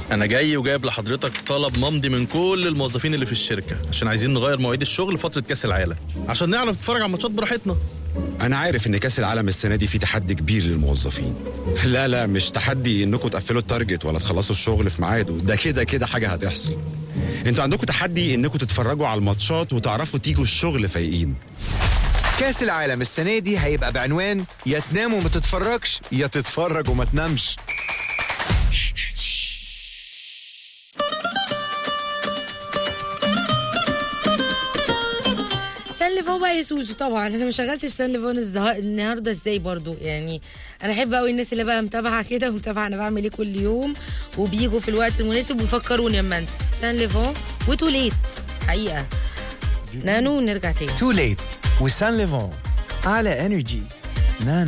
انا جاي وجايب لحضرتك طلب ممضي من كل الموظفين اللي في الشركه عشان عايزين نغير مواعيد الشغل فتره كاس العالم عشان نعرف نتفرج على الماتشات براحتنا انا عارف ان كاس العالم السنه دي فيه تحدي كبير للموظفين لا لا مش تحدي انكم تقفلوا التارجت ولا تخلصوا الشغل في ميعاده ده كده كده حاجه هتحصل انتوا عندكم تحدي انكم تتفرجوا على الماتشات وتعرفوا تيجوا الشغل فايقين كاس العالم السنة دي هيبقى بعنوان يا تنام وما تتفرجش يا تتفرج وما تنامش سان ليفون بقى يا سوسو طبعا انا ما شغلتش سان ليفون الزها- النهارده ازاي برضو يعني انا احب قوي الناس اللي بقى متابعه كده ومتابعه انا بعمل ايه كل يوم وبيجوا في الوقت المناسب ويفكروني اما انسى سان ليفون وتوليت حقيقه نانو نرجع تاني تو ليت وسان ليفون على انرجي نان